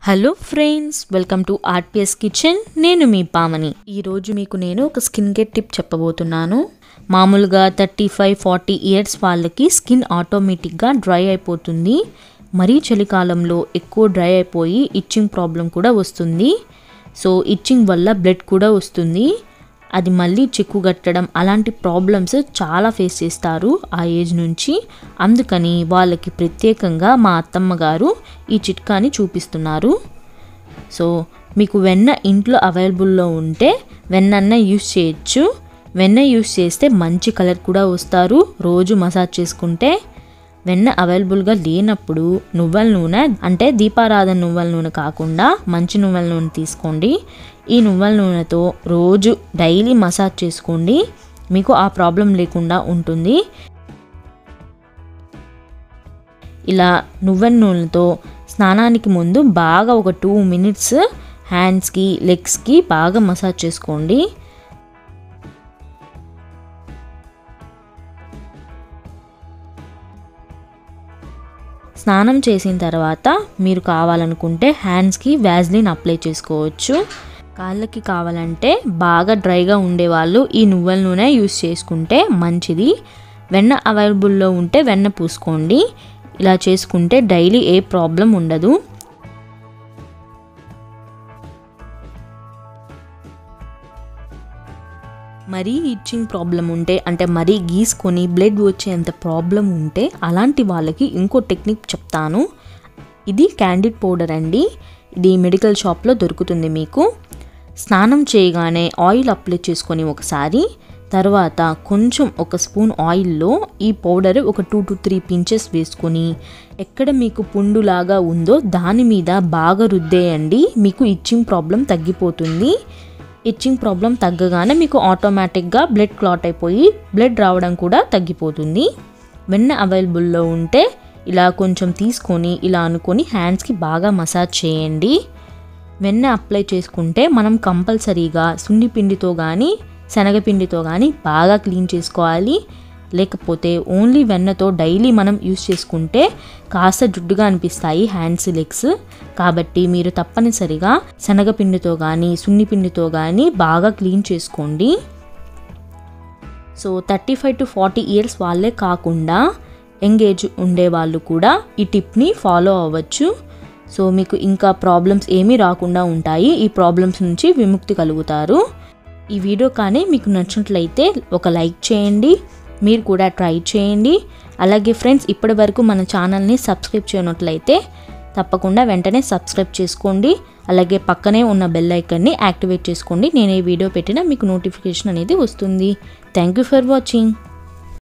hello friends welcome to RPS kitchen నేను మీ పామని ఈరోజు మీకు నేను ఒక స్కిన్ కేర్ టిప్ చెప్పబోతున్నాను మామూలుగా థర్టీ ఫైవ్ ఫార్టీ ఇయర్స్ వాళ్ళకి స్కిన్ ఆటోమేటిక్గా డ్రై అయిపోతుంది మరీ చలికాలంలో ఎక్కువ డ్రై అయిపోయి ఇచ్చింగ్ ప్రాబ్లం కూడా వస్తుంది సో ఇచ్చింగ్ వల్ల బ్లడ్ కూడా వస్తుంది అది మళ్ళీ చిక్కు కట్టడం అలాంటి ప్రాబ్లమ్స్ చాలా ఫేస్ చేస్తారు ఆ ఏజ్ నుంచి అందుకని వాళ్ళకి ప్రత్యేకంగా మా అత్తమ్మ గారు ఈ చిట్కాని చూపిస్తున్నారు సో మీకు వెన్న ఇంట్లో అవైలబుల్లో ఉంటే వెన్నన్న యూస్ చేయొచ్చు వెన్న యూస్ చేస్తే మంచి కలర్ కూడా వస్తారు రోజు మసాజ్ చేసుకుంటే వెన్న అవైలబుల్గా లేనప్పుడు నువ్వుల నూనె అంటే దీపారాధన నువ్వుల నూనె కాకుండా మంచి నువ్వుల నూనె తీసుకోండి ఈ నువ్వుల నూనెతో రోజు డైలీ మసాజ్ చేసుకోండి మీకు ఆ ప్రాబ్లం లేకుండా ఉంటుంది ఇలా నువ్వుల నూనెతో స్నానానికి ముందు బాగా ఒక టూ మినిట్స్ హ్యాండ్స్కి లెగ్స్కి బాగా మసాజ్ చేసుకోండి స్నానం చేసిన తర్వాత మీరు కావాలనుకుంటే హ్యాండ్స్కి వ్యాజ్లిన్ అప్లై చేసుకోవచ్చు కాళ్ళకి కావాలంటే బాగా డ్రైగా ఉండేవాళ్ళు ఈ నువ్వుల నూనె యూస్ చేసుకుంటే మంచిది వెన్న అవైలబుల్లో ఉంటే వెన్న పూసుకోండి ఇలా చేసుకుంటే డైలీ ఏ ప్రాబ్లం ఉండదు మరీ ఇచ్చింగ్ ప్రాబ్లం ఉంటే అంటే మరీ గీసుకొని బ్లడ్ వచ్చేంత ప్రాబ్లం ఉంటే అలాంటి వాళ్ళకి ఇంకో టెక్నిక్ చెప్తాను ఇది క్యాండిడ్ పౌడర్ అండి ఇది మెడికల్ షాప్లో దొరుకుతుంది మీకు స్నానం చేయగానే ఆయిల్ అప్లై చేసుకొని ఒకసారి తర్వాత కొంచెం ఒక స్పూన్ ఆయిల్లో ఈ పౌడర్ ఒక టూ టు త్రీ పించెస్ వేసుకొని ఎక్కడ మీకు పుండులాగా ఉందో దాని మీద బాగా రుద్దేయండి మీకు ఇచ్చింగ్ ప్రాబ్లం తగ్గిపోతుంది ఇచ్చింగ్ ప్రాబ్లం తగ్గగానే మీకు ఆటోమేటిక్గా బ్లడ్ క్లాట్ అయిపోయి బ్లడ్ రావడం కూడా తగ్గిపోతుంది వెన్న అవైలబుల్లో ఉంటే ఇలా కొంచెం తీసుకొని ఇలా అనుకొని హ్యాండ్స్కి బాగా మసాజ్ చేయండి వెన్న అప్లై చేసుకుంటే మనం కంపల్సరీగా సున్నిపిండితో కానీ శనగపిండితో కానీ బాగా క్లీన్ చేసుకోవాలి లేకపోతే ఓన్లీ వెన్నతో డైలీ మనం యూస్ చేసుకుంటే కాస్త జుడ్డుగా అనిపిస్తాయి హ్యాండ్స్ లెగ్స్ కాబట్టి మీరు తప్పనిసరిగా శనగపిండితో కానీ సున్నిపిండితో కానీ బాగా క్లీన్ చేసుకోండి so thirty five to forty years వాళ్ళే కాకుండా ఎంగేజ్ ఉండే వాళ్ళు కూడా ఈ టిప్ని ఫాలో అవ్వచ్చు సో మీకు ఇంకా ప్రాబ్లమ్స్ ఏమీ రాకుండా ఉంటాయి ఈ ప్రాబ్లమ్స్ నుంచి విముక్తి కలుగుతారు ఈ వీడియో కానీ మీకు నచ్చినట్లయితే ఒక లైక్ చేయండి మీరు కూడా ట్రై చేయండి అలాగే ఫ్రెండ్స్ ఇప్పటి వరకు మన ఛానల్ని సబ్స్క్రైబ్ చేయనట్లయితే తప్పకుండా వెంటనే సబ్స్క్రైబ్ చేసుకోండి అలాగే పక్కనే ఉన్న బెల్ ఐకన్ని యాక్టివేట్ చేసుకోండి నేను ఈ వీడియో పెట్టినా మీకు నోటిఫికేషన్ అనేది వస్తుంది థ్యాంక్ యూ ఫర్ వాచింగ్